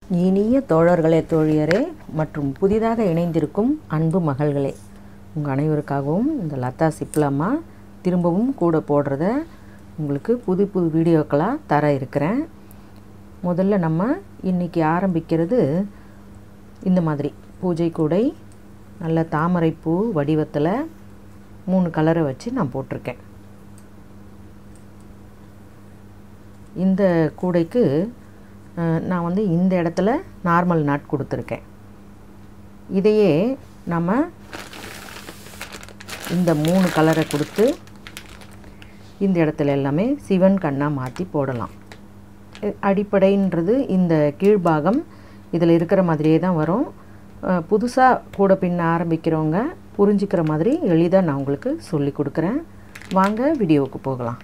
இனிய தோழர்களே தோழியரே மற்றும் புதிதாக இணைந்திருக்கும் அன்பு மகள்களே உங்கள் அனைவருக்காகவும் இந்த லதா சிப்லம்மா திரும்பவும் கூட போடுறத உங்களுக்கு புது புது வீடியோக்களாக தர இருக்கிறேன் முதல்ல நம்ம இன்றைக்கி ஆரம்பிக்கிறது இந்த மாதிரி பூஜை கூடை நல்ல தாமரைப்பூ வடிவத்தில் மூணு கலரை வச்சு நான் போட்டிருக்கேன் இந்த கூடைக்கு அஹ், நான் வந்து இந்த இடத்துல நார்மல் நாட் கொடுத்துருக்கேன் இதையே நம்ம இந்த மூணு கலரை கொடுத்து இந்த இடத்துல எல்லாமே சிவன் கண்ணாக மாற்றி போடலாம் அஹ், அடிப்படைன்றது இந்த கீழ்பாகம் இதில் இருக்கிற மாதிரியே தான் வரும் புதுசாக கூட பின்ன ஆரம்பிக்கிறவங்க புரிஞ்சுக்கிற மாதிரி எளிதாக நான் உங்களுக்கு சொல்லி கொடுக்குறேன் வாங்க வீடியோவுக்கு போகலாம்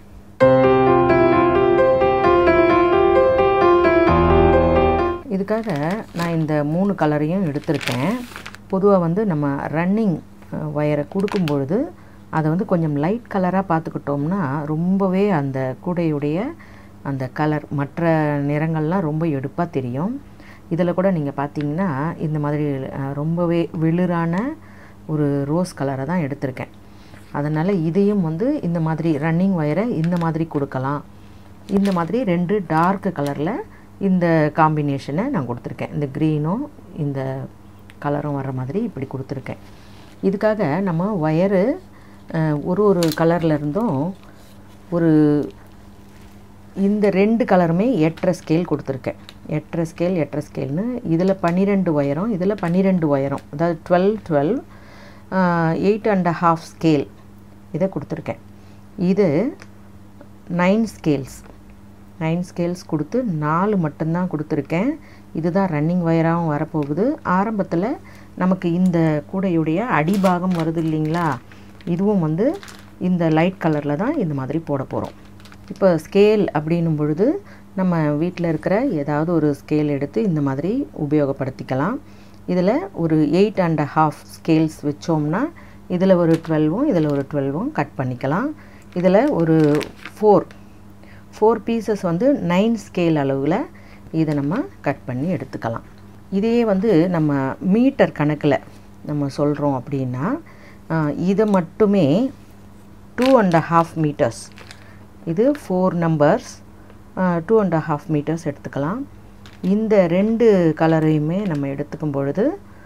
இதுக்காக நான் இந்த மூணு கலரையும் எடுத்திருக்கேன் பொதுவாக வந்து நம்ம ரன்னிங் ஒயரை கொடுக்கும் பொழுது அதை வந்து கொஞ்சம் லைட் கலராக பார்த்துக்கிட்டோம்னா ரொம்பவே அந்த கூடையுடைய அந்த கலர் மற்ற நிறங்கள்லாம் ரொம்ப எடுப்பாக தெரியும் இதில் கூட நீங்கள் பார்த்தீங்கன்னா இந்த மாதிரி அஹ், ரொம்பவே வெளிரான ஒரு ரோஸ் கலரை தான் எடுத்திருக்கேன் அதனால் இதையும் வந்து இந்த மாதிரி ரன்னிங் ஒயரை இந்த மாதிரி கொடுக்கலாம் இந்த மாதிரி ரெண்டு டார்க் கலரில் இந்த காம்பினேஷனை நான் கொடுத்துருக்கேன் இந்த க்ரீனும் இந்த கலரும் வர மாதிரி இப்படி கொடுத்துருக்கேன் இதுக்காக நம்ம ஒயரு ஒரு ஒரு கலரில் இருந்தும் ஒரு இந்த ரெண்டு கலருமே எட்டரை ஸ்கேல் கொடுத்துருக்கேன் எட்டரை ஸ்கேல் எட்டரை ஸ்கேல்னு இதில் பன்னிரெண்டு ஒயரம் இதில் பன்னிரெண்டு ஒயரம் அதாவது twelve twelve eight and half scale இதை கொடுத்துருக்கேன் இது நைன் ஸ்கேல்ஸ் நைன் ஸ்கேல்ஸ் கொடுத்து நாலு மட்டும்தான் கொடுத்துருக்கேன் இதுதான் ரன்னிங் ஒயராகவும் வரப்போகுது ஆரம்பத்தில் நமக்கு இந்த கூடையுடைய அடிபாகம் வருது இல்லைங்களா இதுவும் வந்து இந்த லைட் கலரில் தான் இந்த மாதிரி போட போகிறோம் இப்போ ஸ்கேல் அப்படின்னும் பொழுது நம்ம வீட்டில் இருக்கிற ஏதாவது ஒரு ஸ்கேல் எடுத்து இந்த மாதிரி உபயோகப்படுத்திக்கலாம் இதில் ஒரு எயிட் அண்ட் ஹாஃப் ஸ்கேல்ஸ் வச்சோம்னா இதில் ஒரு டுவெல்வும் இதில் ஒரு டுவெல்வும் கட் பண்ணிக்கலாம் இதில் ஒரு ஃபோர் ஃபோர் பீசஸ் வந்து நைன் ஸ்கேல் அளவில் இதை நம்ம கட் பண்ணி எடுத்துக்கலாம் இதையே வந்து நம்ம மீட்டர் கணக்கில் நம்ம சொல்கிறோம் அப்படின்னா ஆஹ், இதை மட்டுமே டூ அண்ட் ஹாஃப் மீட்டர்ஸ் இது four numbers two and half metres எடுத்துக்கலாம் இந்த ரெண்டு கலரையுமே நம்ம எடுத்துக்கும் பொழுது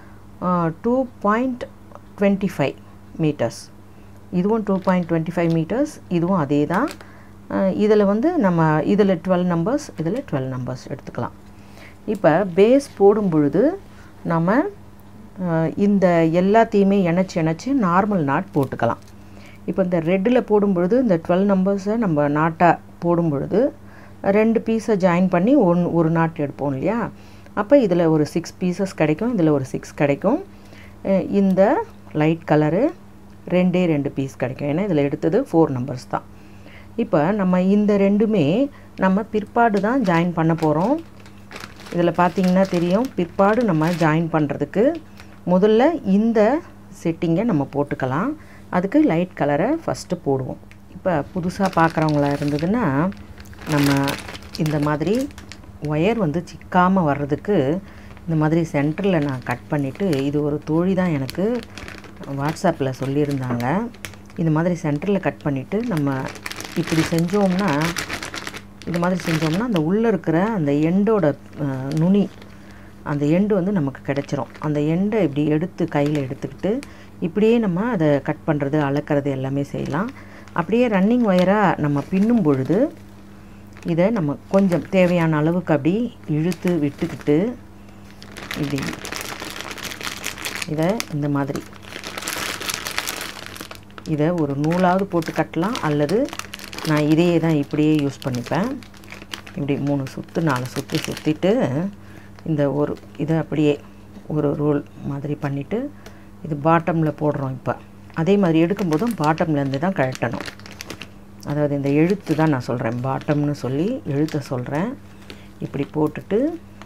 two point twenty five metres இதுவும் two point twenty five metres இதுவும் அதே தான் இதில் வந்து நம்ம இதில் டுவெல் நம்பர்ஸ் இதில் டுவெல் நம்பர்ஸ் எடுத்துக்கலாம் இப்போ பேஸ் போடும் பொழுது நம்ம அஹ், இந்த எல்லாத்தையுமே இணைச்சி இணைச்சி நார்மல் நாட் போட்டுக்கலாம் இப்போ இந்த ரெட்டில் போடும் பொழுது இந்த டுவெல் நம்பர்ஸை நம்ம நாட்டாக போடும் பொழுது ரெண்டு பீஸை ஜாயின் பண்ணி ஒன் ஒரு நாட் எடுப்போம் இல்லையா அப்போ இதில் ஒரு சிக்ஸ் பீசஸ் கிடைக்கும் இதில் ஒரு சிக்ஸ் கிடைக்கும் அஹ், இந்த லைட் கலரு ரெண்டே ரெண்டு பீஸ் கிடைக்கும் ஏன்னா இதில் எடுத்தது ஃபோர் நம்பர்ஸ் தான் இப்போ நம்ம இந்த ரெண்டுமே நம்ம பிற்பாடு தான் ஜாயின் பண்ண போகிறோம் இதில் பார்த்தீங்கன்னா தெரியும் பிற்பாடு நம்ம ஜாயின் பண்ணுறதுக்கு முதல்ல இந்த செட்டிங்கை நம்ம போட்டுக்கலாம் அதுக்கு லைட் கலரை ஃபஸ்ட்டு போடுவோம் இப்போ புதுசாக பார்க்குறவங்களா இருந்ததுன்னா நம்ம இந்த மாதிரி ஒயர் வந்து சிக்காமல் வர்றதுக்கு இந்த மாதிரி சென்டரில் நான் கட் பண்ணிவிட்டு இது ஒரு தோழி தான் எனக்கு வாட்ஸ்அப்பில் சொல்லியிருந்தாங்க இந்த மாதிரி சென்டரில் கட் பண்ணிவிட்டு நம்ம இப்படி செஞ்சோம்னா இது மாதிரி செஞ்சோம்னா அந்த உள்ளே இருக்கிற அந்த எண்டோட அஹ், நுனி அந்த எண்டு வந்து நமக்கு கிடைச்சிரும் அந்த எண்டை இப்படி எடுத்து கையில் எடுத்துக்கிட்டு இப்படியே நம்ம அதை கட் பண்ணுறது அளக்கிறது எல்லாமே செய்யலாம் அப்படியே ரன்னிங் ஒயராக நம்ம பின்னும் பொழுது இதை நம்ம கொஞ்சம் தேவையான அளவுக்கு அப்படி இழுத்து விட்டுக்கிட்டு இப்படி இதை இந்த மாதிரி இதை ஒரு நூலாவது போட்டு கட்டலாம் அல்லது நான் இதையே தான் இப்படியே யூஸ் பண்ணிப்பேன் இப்படி மூணு சுற்று நாலு சுற்று சுற்றிட்டு இந்த ஒரு இதை அப்படியே ஒரு ரோல் மாதிரி பண்ணிவிட்டு இது பாட்டமில் போடுறோம் இப்போ அதே மாதிரி எடுக்கும்போதும் பாட்டம்லேருந்து தான் கழட்டணும் அதாவது இந்த எழுத்து தான் நான் சொல்கிறேன் பாட்டம்னு சொல்லி எழுத்தை சொல்கிறேன் இப்படி போட்டுட்டு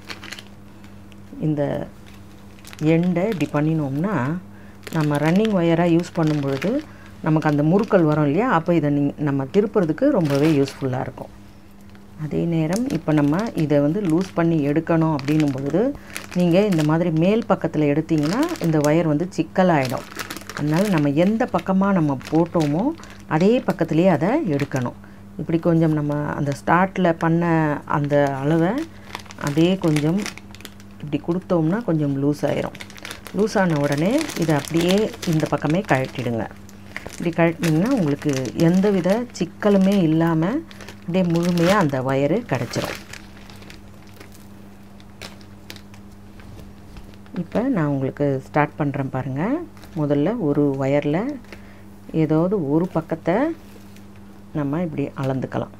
இந்த எண்டை இப்படி பண்ணினோம்னா நம்ம ரன்னிங் ஒயராக யூஸ் பண்ணும் பொழுது நமக்கு அந்த முறுக்கள் வரும் இல்லையா அப்போ இதை நீ நம்ம திருப்புறதுக்கு ரொம்பவே யூஸ்ஃபுல்லாக இருக்கும் அதே நேரம் இப்போ நம்ம இதை வந்து லூஸ் பண்ணி எடுக்கணும் அப்படின்னும் பொழுது நீங்கள் இந்த மாதிரி மேல் பக்கத்தில் எடுத்தீங்கன்னா இந்த ஒயர் வந்து சிக்கலாயிடும் அதனால் நம்ம எந்த பக்கமாக நம்ம போட்டோமோ அதே பக்கத்துலேயே அதை எடுக்கணும் இப்படி கொஞ்சம் நம்ம அந்த ஸ்டார்ட்டில் பண்ண அந்த அளவை அப்படியே கொஞ்சம் இப்படி கொடுத்தோம்னா கொஞ்சம் லூஸ் ஆயிரும் லூஸ் ஆன உடனே இதை அப்படியே இந்த பக்கமே கழட்டிடுங்க இப்படி கழட்டினீங்கன்னா உங்களுக்கு எந்த வித சிக்கலுமே இல்லாமல் அப்படியே முழுமையாக அந்த ஒயரு கிடச்சிரும் இப்போ நான் உங்களுக்கு ஸ்டார்ட் பண்ணுறேன் பாருங்கள் முதல்ல ஒரு ஒயரில் ஏதாவது ஒரு பக்கத்தை நம்ம இப்படி அளந்துக்கலாம்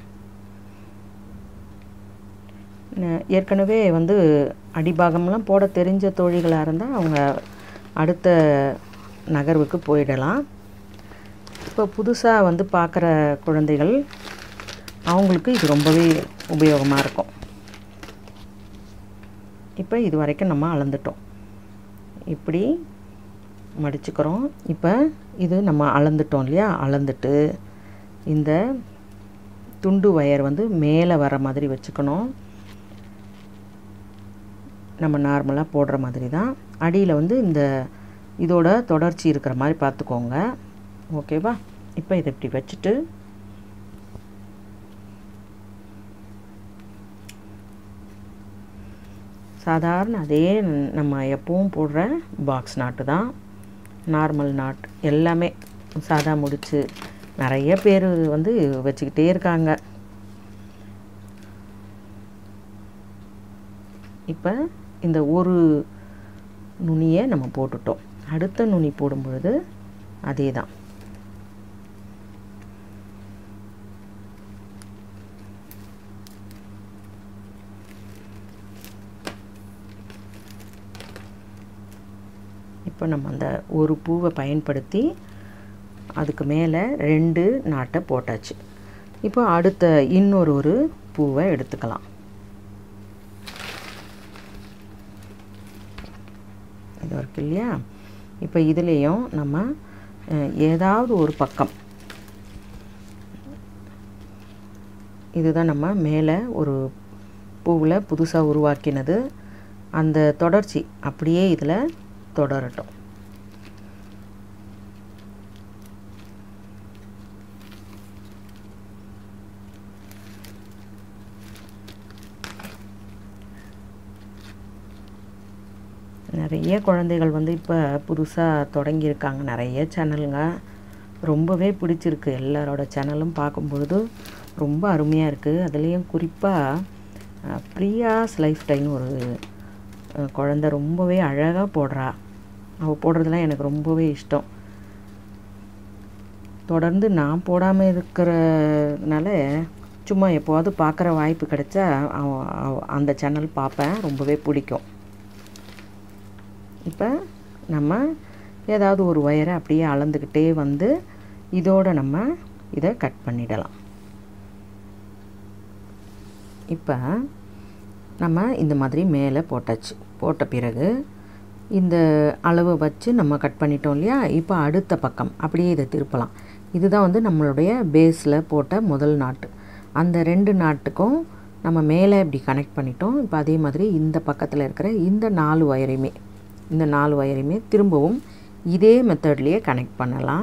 ஏற்கனவே வந்து அடிபாகம்லாம் போட தெரிஞ்ச தோழிகளாக இருந்தால் அவங்க அடுத்த நகர்வுக்கு போயிடலாம் இப்போ புதுசாக வந்து பார்க்குற குழந்தைகள் அவங்களுக்கு இது ரொம்பவே உபயோகமாக இருக்கும் இப்போ இது வரைக்கும் நம்ம அளந்துட்டோம் இப்படி மடிச்சுக்கிறோம் இப்போ இது நம்ம அளந்துட்டோம் இல்லையா அளந்துட்டு இந்த துண்டு ஒயர் வந்து மேலே வர மாதிரி வச்சுக்கணும் நம்ம நார்மலாக போடுற மாதிரி தான் அடியில் வந்து இந்த இதோட தொடர்ச்சி இருக்கிற மாதிரி பார்த்துக்கோங்க ஓகேவா இப்போ இதை இப்படி வச்சுட்டு சாதாரண அதே நம்ம எப்பவும் போடுற பாக்ஸ் நாட்டு தான் நார்மல் நாட் எல்லாமே சாதா முடிச்சு நிறைய பேர் வந்து வச்சுக்கிட்டே இருக்காங்க இப்போ இந்த ஒரு நுனியை நம்ம போட்டுட்டோம் அடுத்த நுனி போடும் பொழுது அதே தான் இப்போ நம்ம அந்த ஒரு பூவை பயன்படுத்தி அதுக்கு மேலே ரெண்டு நாட்டை போட்டாச்சு இப்போ அடுத்த இன்னொரு ஒரு பூவை எடுத்துக்கலாம் இது இருக்கு இல்லையா இப்போ இதுலேயும் நம்ம ஏதாவது ஒரு பக்கம் இதுதான் நம்ம மேலே ஒரு பூவில் புதுசாக உருவாக்கினது அந்த தொடர்ச்சி அப்படியே இதில் தொடரட்டும் நிறைய குழந்தைகள் வந்து இப்போ புதுசாக தொடங்கியிருக்காங்க நிறைய சேனலுங்க ரொம்பவே பிடிச்சிருக்கு எல்லாரோட சேனலும் பார்க்கும்பொழுது ரொம்ப அருமையாக இருக்குது அதுலேயும் குறிப்பாக பிரியாஸ் லைஃப் டைம் ஒரு குழந்த ரொம்பவே அழகாக போடுறா அவள் போடுறதுலாம் எனக்கு ரொம்பவே இஷ்டம் தொடர்ந்து நான் போடாமல் இருக்கிறனால சும்மா எப்போவாவது பார்க்குற வாய்ப்பு கிடைச்சா அந்த சேனல் பார்ப்பேன் ரொம்பவே பிடிக்கும் இப்போ நம்ம ஏதாவது ஒரு ஒயரை அப்படியே அளந்துக்கிட்டே வந்து இதோட நம்ம இதை கட் பண்ணிடலாம் இப்போ நம்ம இந்த மாதிரி மேலே போட்டாச்சு போட்ட பிறகு இந்த அளவை வச்சு நம்ம கட் பண்ணிட்டோம் இல்லையா இப்போ அடுத்த பக்கம் அப்படியே இதை திருப்பலாம் இதுதான் வந்து நம்மளுடைய பேஸில் போட்ட முதல் நாட்டு அந்த ரெண்டு நாட்டுக்கும் நம்ம மேலே இப்படி கனெக்ட் பண்ணிட்டோம் இப்போ அதே மாதிரி இந்த பக்கத்தில் இருக்கிற இந்த நாலு ஒயரையுமே இந்த நாலு ஒயரையுமே திரும்பவும் இதே மெத்தட்லேயே கனெக்ட் பண்ணலாம்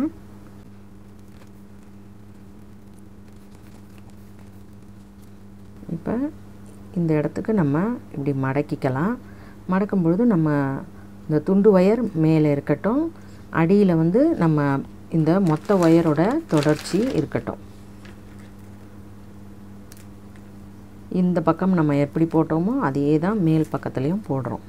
இப்போ இந்த இடத்துக்கு நம்ம இப்படி மடக்கிக்கலாம் மடக்கும் பொழுது நம்ம இந்த துண்டு ஒயர் மேலே இருக்கட்டும் அடியில் வந்து நம்ம இந்த மொத்த ஒயரோட தொடர்ச்சி இருக்கட்டும் இந்த பக்கம் நம்ம எப்படி போட்டோமோ அதே தான் மேல் பக்கத்துலேயும் போடுறோம்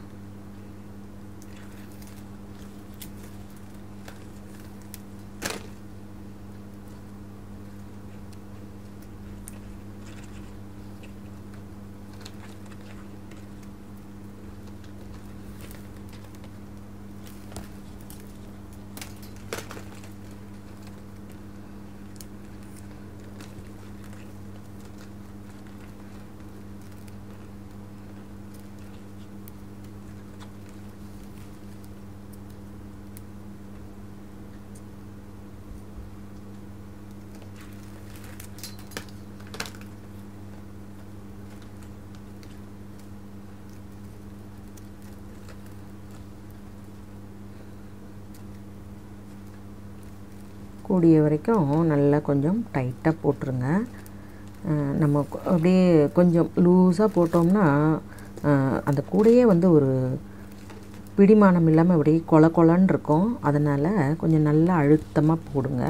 கூடிய வரைக்கும் நல்லா கொஞ்சம் டைட்டாக போட்டுருங்க அஹ் நம்ம கொ- அப்படியே கொஞ்சம் லூஸாக போட்டோம்னா அஹ் அந்த கூடையே வந்து ஒரு பிடிமானம் இல்லாமல் அப்படியே கொல கொலன்னு இருக்கும் அதனால் கொஞ்சம் நல்லா அழுத்தமாக போடுங்க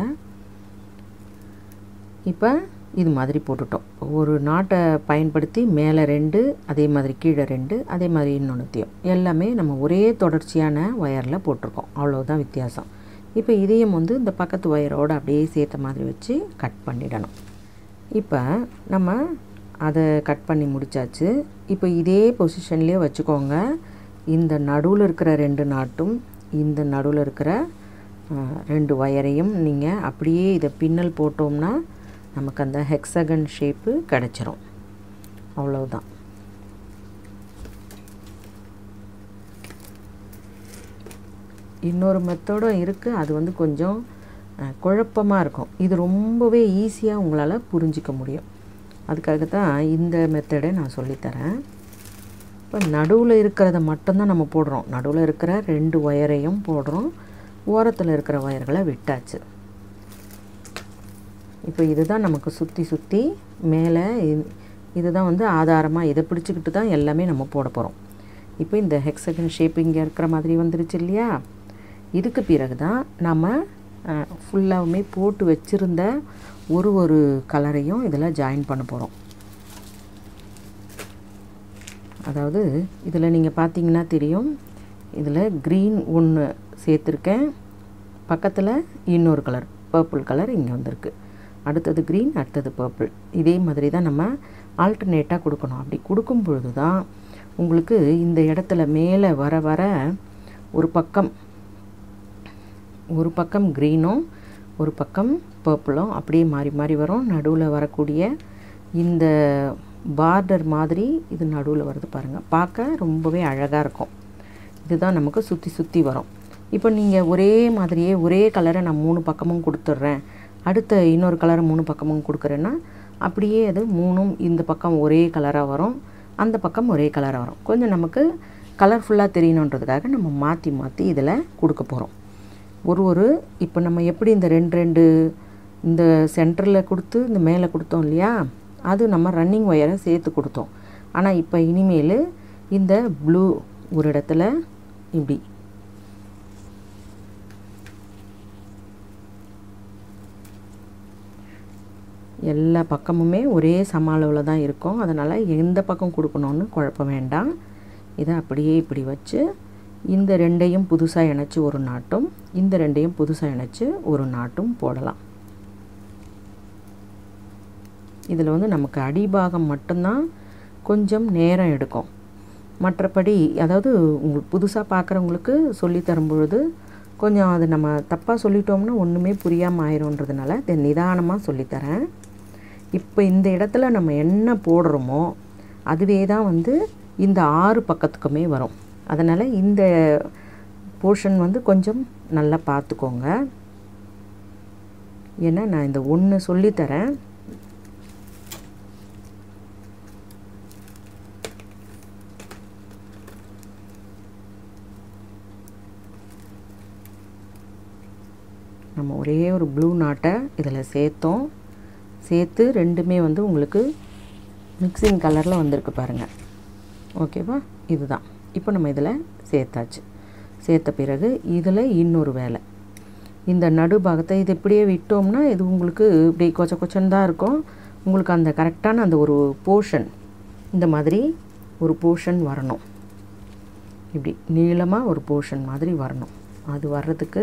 இப்போ இது மாதிரி போட்டுட்டோம் ஒரு நாட்டை பயன்படுத்தி மேலே ரெண்டு அதே மாதிரி கீழே ரெண்டு அதே மாதிரி இன்னொன்றுத்தையும் எல்லாமே நம்ம ஒரே தொடர்ச்சியான ஒயரில் போட்டிருக்கோம் அவ்வளோதான் வித்தியாசம் இப்போ இதையும் வந்து இந்த பக்கத்து ஒயரோடு அப்படியே சேர்த்த மாதிரி வச்சு கட் பண்ணிடணும் இப்போ நம்ம அதை கட் பண்ணி முடிச்சாச்சு இப்போ இதே பொசிஷன்லேயே வச்சுக்கோங்க இந்த நடுவில் இருக்கிற ரெண்டு நாட்டும் இந்த நடுவில் இருக்கிற அஹ், ரெண்டு ஒயரையும் நீங்கள் அப்படியே இதை பின்னல் போட்டோம்னா நமக்கு அந்த ஹெக்ஸகன் ஷேப்பு கிடச்சிரும் அவ்வளவுதான் இன்னொரு மெத்தடும் இருக்குது அது வந்து கொஞ்சம் குழப்பமாக இருக்கும் இது ரொம்பவே ஈஸியாக உங்களால் புரிஞ்சிக்க முடியும் அதுக்காக தான் இந்த மெத்தடை நான் சொல்லித்தரேன் இப்போ நடுவில் இருக்கிறத மட்டும்தான் நம்ம போடுறோம் நடுவில் இருக்கிற ரெண்டு ஒயரையும் போடுறோம் ஓரத்தில் இருக்கிற ஒயர்களை விட்டாச்சு இப்போ இதுதான் நமக்கு சுற்றி சுற்றி மேலே இது- இதுதான் வந்து ஆதாரமாக இதை பிடிச்சிக்கிட்டு தான் எல்லாமே நம்ம போட போகிறோம் இப்போ இந்த ஹெக்ஸகன் ஷேப் இங்கே இருக்கிற மாதிரி வந்துருச்சு இல்லையா இதுக்கு பிறகு தான் நம்ம ஃபுல்லாகவுமே போட்டு வச்சுருந்த ஒரு ஒரு கலரையும் இதில் ஜாயின் பண்ண போகிறோம் அதாவது இதில் நீங்கள் பார்த்தீங்கன்னா தெரியும் இதில் க்ரீன் ஒன்று சேர்த்துருக்கேன் பக்கத்தில் இன்னொரு கலர் பர்பிள் கலர் இங்கே வந்திருக்கு அடுத்தது க்ரீன் அடுத்தது பர்பிள் இதே மாதிரி தான் நம்ம ஆல்டர்னேட்டாக கொடுக்கணும் அப்படி கொடுக்கும் பொழுது தான் உங்களுக்கு இந்த இடத்துல மேலே வர வர ஒரு பக்கம் ஒரு பக்கம் க்ரீனும் ஒரு பக்கம் பர்பிளும் அப்படியே மாறி மாறி வரும் நடுவில் வரக்கூடிய இந்த பார்டர் மாதிரி இது நடுவில் வருது பாருங்கள் பார்க்க ரொம்பவே அழகாக இருக்கும் இதுதான் நமக்கு சுற்றி சுற்றி வரும் இப்போ நீங்கள் ஒரே மாதிரியே ஒரே கலரை நான் மூணு பக்கமும் கொடுத்துட்றேன் அடுத்த இன்னொரு கலரை மூணு பக்கமும் கொடுக்குறேன்னா அப்படியே அது மூணும் இந்த பக்கம் ஒரே கலராக வரும் அந்த பக்கம் ஒரே கலராக வரும் கொஞ்சம் நமக்கு கலர்ஃபுல்லாக தெரியணுன்றதுக்காக நம்ம மாற்றி மாற்றி இதில் கொடுக்க போகிறோம் ஒரு ஒரு இப்போ நம்ம எப்படி இந்த ரெண்டு ரெண்டு இந்த சென்டரில் கொடுத்து இந்த மேலே கொடுத்தோம் இல்லையா அது நம்ம ரன்னிங் ஒயரை சேர்த்து கொடுத்தோம் ஆனால் இப்போ இனிமேல் இந்த ப்ளூ ஒரு இடத்துல இப்படி எல்லா பக்கமுமே ஒரே சம அளவில் தான் இருக்கும் அதனால் எந்த பக்கம் கொடுக்கணும்னு குழப்பம் வேண்டாம் இதை அப்படியே இப்படி வச்சு இந்த ரெண்டையும் புதுசாக இணைச்சி ஒரு நாட்டும் இந்த ரெண்டையும் புதுசாக இணைச்சி ஒரு நாட்டும் போடலாம் இதில் வந்து நமக்கு அடிபாகம் மட்டும்தான் கொஞ்சம் நேரம் எடுக்கும் மற்றபடி அதாவது உங்களுக்கு புதுசாக பார்க்குறவங்களுக்கு சொல்லி தரும் பொழுது கொஞ்சம் அது நம்ம தப்பாக சொல்லிட்டோம்னா ஒன்றுமே புரியாமல் ஆயிரும்ன்றதுனால இதை நிதானமாக சொல்லித்தரேன் இப்போ இந்த இடத்துல நம்ம என்ன போடுறோமோ அதுவே தான் வந்து இந்த ஆறு பக்கத்துக்குமே வரும் அதனால் இந்த போர்ஷன் வந்து கொஞ்சம் நல்லா பார்த்துக்கோங்க ஏன்னா நான் இந்த ஒன்று சொல்லித்தரேன் நம்ம ஒரே ஒரு ப்ளூ நாட்டை இதில் சேர்த்தோம் சேர்த்து ரெண்டுமே வந்து உங்களுக்கு மிக்சிங் கலரில் வந்திருக்கு பாருங்கள் ஓகேவா இதுதான் இப்போ நம்ம இதில் சேர்த்தாச்சு சேர்த்த பிறகு இதில் இன்னொரு வேலை இந்த நடுபாகத்தை இது இப்படியே விட்டோம்னா இது உங்களுக்கு இப்படி கொச்ச கொச்சன்னு தான் இருக்கும் உங்களுக்கு அந்த கரெக்டான அந்த ஒரு போர்ஷன் இந்த மாதிரி ஒரு போர்ஷன் வரணும் இப்படி நீளமாக ஒரு போர்ஷன் மாதிரி வரணும் அது வர்றதுக்கு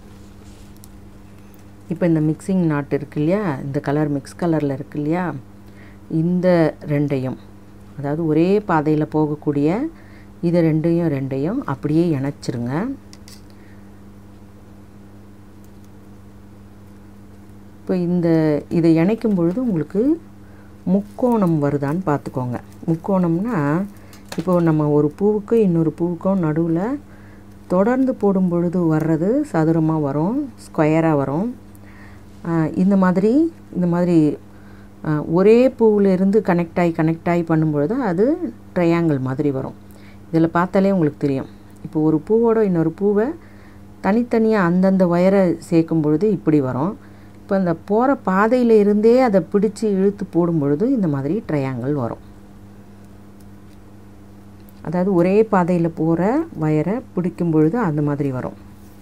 இப்போ இந்த மிக்சிங் நாட் இருக்கு இல்லையா இந்த கலர் மிக்ஸ் கலரில் இருக்கு இல்லையா இந்த ரெண்டையும் அதாவது ஒரே பாதையில் போகக்கூடிய இதை ரெண்டையும் ரெண்டையும் அப்படியே இணைச்சிருங்க இப்போ இந்த இதை இணைக்கும் பொழுது உங்களுக்கு முக்கோணம் வருதான்னு பார்த்துக்கோங்க முக்கோணம்னா இப்போ நம்ம ஒரு பூவுக்கும் இன்னொரு பூவுக்கும் நடுவில் தொடர்ந்து போடும் பொழுது வர்றது சதுரமாக வரும் ஸ்கொயராக வரும் ஆஹ் இந்த மாதிரி இந்த மாதிரி ஆஹ் ஒரே பூவிலேருந்து கனெக்ட் ஆகி கனெக்ட் ஆகி பண்ணும்பொழுது அது ட்ரையாங்கிள் மாதிரி வரும் இதில் பார்த்தாலே உங்களுக்கு தெரியும் இப்போ ஒரு பூவோட இன்னொரு பூவை தனித்தனியாக அந்தந்த ஒயரை சேர்க்கும் பொழுது இப்படி வரும் இப்போ அந்த போகிற பாதையில் இருந்தே அதை பிடிச்சி இழுத்து போடும் பொழுது இந்த மாதிரி ட்ரையாங்கிள் வரும் அதாவது ஒரே பாதையில் போகிற வயரை பிடிக்கும் பொழுது அந்த மாதிரி வரும்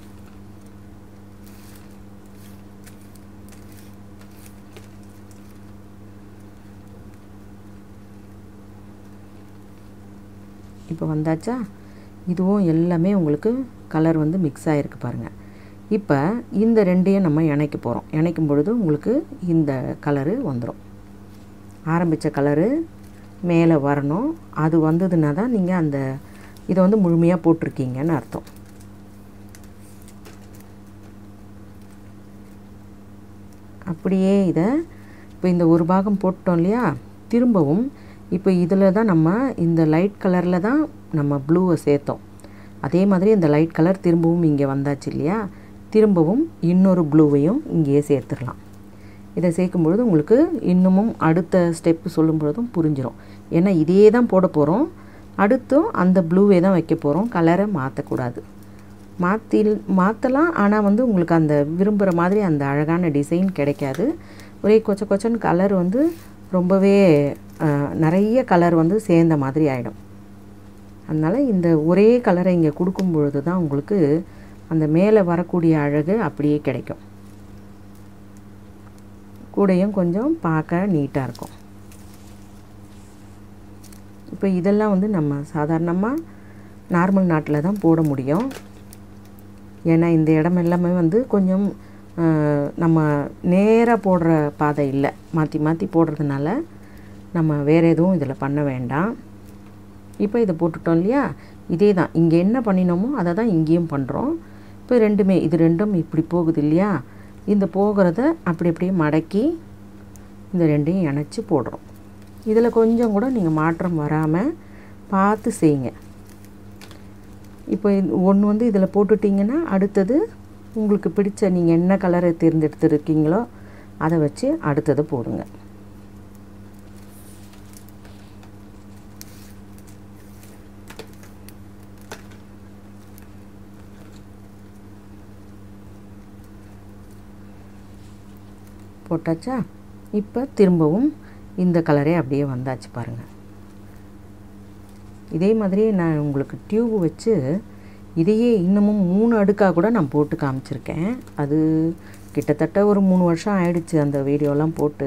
இப்போ வந்தாச்சா இதுவும் எல்லாமே உங்களுக்கு கலர் வந்து மிக்ஸ் ஆகிருக்கு பாருங்கள் இப்போ இந்த ரெண்டையும் நம்ம இணைக்க போகிறோம் இணைக்கும் பொழுது உங்களுக்கு இந்த கலரு வந்துடும் ஆரம்பித்த கலரு மேலே வரணும் அது வந்ததுன்னா தான் நீங்கள் அந்த இதை வந்து முழுமையாக போட்டிருக்கீங்கன்னு அர்த்தம் அப்படியே இதை இப்போ இந்த ஒரு பாகம் போட்டோம் இல்லையா திரும்பவும் இப்போ இதில் தான் நம்ம இந்த லைட் கலரில் தான் நம்ம ப்ளூவை சேர்த்தோம் அதே மாதிரி இந்த லைட் கலர் திரும்பவும் இங்கே வந்தாச்சு இல்லையா திரும்பவும் இன்னொரு ப்ளூவையும் இங்கேயே சேர்த்துடலாம் இதை சேர்க்கும்பொழுது உங்களுக்கு இன்னமும் அடுத்த ஸ்டெப்பு சொல்லும் பொழுதும் புரிஞ்சிடும் ஏன்னா இதே தான் போட போகிறோம் அடுத்தும் அந்த ப்ளூவே தான் வைக்க போகிறோம் கலரை மாற்றக்கூடாது மாற்றி மாற்றலாம் ஆனால் வந்து உங்களுக்கு அந்த விரும்புகிற மாதிரி அந்த அழகான டிசைன் கிடைக்காது ஒரே கொச்ச கொச்சன்னு கலர் வந்து ரொம்பவே நிறைய கலர் வந்து சேர்ந்த மாதிரி ஆகிடும் அதனால் இந்த ஒரே கலரை இங்கே கொடுக்கும் பொழுது தான் உங்களுக்கு அந்த மேலே வரக்கூடிய அழகு அப்படியே கிடைக்கும் கூடையும் கொஞ்சம் பார்க்க நீட்டாக இருக்கும் இப்போ இதெல்லாம் வந்து நம்ம சாதாரணமாக நார்மல் நாட்டில் தான் போட முடியும் ஏன்னா இந்த இடம் எல்லாமே வந்து கொஞ்சம் நம்ம நேராக போடுற பாதை இல்லை மாற்றி மாற்றி போடுறதுனால நம்ம வேறு எதுவும் இதில் பண்ண வேண்டாம் இப்போ இதை போட்டுட்டோம் இல்லையா இதே தான் இங்கே என்ன பண்ணினோமோ அதை தான் இங்கேயும் பண்ணுறோம் இப்போ ரெண்டுமே இது ரெண்டும் இப்படி போகுது இல்லையா இந்த போகிறத அப்படி அப்படியே மடக்கி இந்த ரெண்டையும் இணைச்சி போடுறோம் இதில் கொஞ்சம் கூட நீங்கள் மாற்றம் வராமல் பார்த்து செய்யுங்க இப்போ ஒன்று வந்து இதில் போட்டுட்டிங்கன்னா அடுத்தது உங்களுக்கு பிடிச்ச நீங்கள் என்ன கலரை தேர்ந்தெடுத்துருக்கீங்களோ அதை வச்சு அடுத்தது போடுங்க போட்டாச்சா இப்போ திரும்பவும் இந்த கலரே அப்படியே வந்தாச்சு பாருங்கள் இதே மாதிரியே நான் உங்களுக்கு டியூப் வச்சு இதையே இன்னமும் மூணு அடுக்காக கூட நான் போட்டு காமிச்சிருக்கேன் அது கிட்டத்தட்ட ஒரு மூணு வருஷம் ஆயிடுச்சு அந்த வீடியோலாம் போட்டு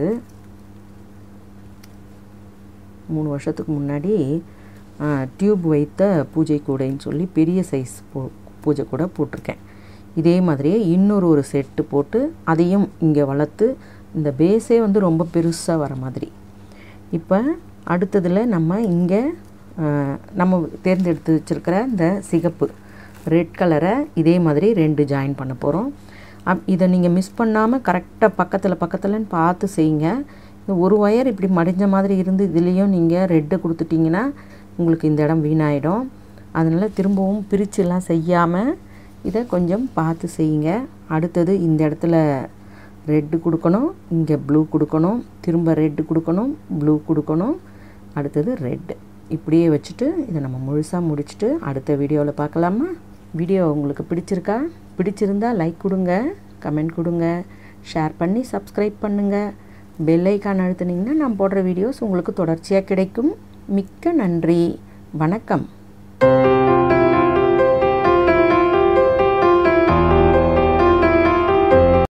மூணு வருஷத்துக்கு முன்னாடி டியூப் வைத்த பூஜை கூடைன்னு சொல்லி பெரிய சைஸ் பூ பூஜை கூட போட்டிருக்கேன் இதே மாதிரியே இன்னொரு ஒரு செட்டு போட்டு அதையும் இங்கே வளர்த்து இந்த பேஸே வந்து ரொம்ப பெருசாக வர மாதிரி இப்போ அடுத்ததில் நம்ம இங்கே நம்ம தேர்ந்தெடுத்து வச்சுருக்கிற இந்த சிகப்பு ரெட் கலரை இதே மாதிரி ரெண்டு ஜாயின் பண்ண போகிறோம் அப் இதை நீங்கள் மிஸ் பண்ணாமல் கரெக்டாக பக்கத்தில் பக்கத்தில்னு பார்த்து செய்யுங்க இந்த ஒரு ஒயர் இப்படி மடிஞ்ச மாதிரி இருந்து இதுலேயும் நீங்கள் ரெட்டு கொடுத்துட்டிங்கன்னா உங்களுக்கு இந்த இடம் வீணாயிடும் அதனால் திரும்பவும் பிரிச்சுலாம் செய்யாமல் இதை கொஞ்சம் பார்த்து செய்யுங்க அடுத்தது இந்த இடத்துல ரெட்டு கொடுக்கணும் இங்கே ப்ளூ கொடுக்கணும் திரும்ப ரெட்டு கொடுக்கணும் ப்ளூ கொடுக்கணும் அடுத்தது ரெட்டு இப்படியே வச்சுட்டு இதை நம்ம முழுசாக முடிச்சுட்டு அடுத்த வீடியோவில் பார்க்கலாமா வீடியோ உங்களுக்கு பிடிச்சிருக்கா பிடிச்சிருந்தா லைக் கொடுங்க கமெண்ட் கொடுங்க ஷேர் பண்ணி சப்ஸ்கிரைப் பண்ணுங்கள் பெல் ஐக்கான் அழுத்துனீங்கன்னா நான் போடுற வீடியோஸ் உங்களுக்கு தொடர்ச்சியாக கிடைக்கும் மிக்க நன்றி வணக்கம்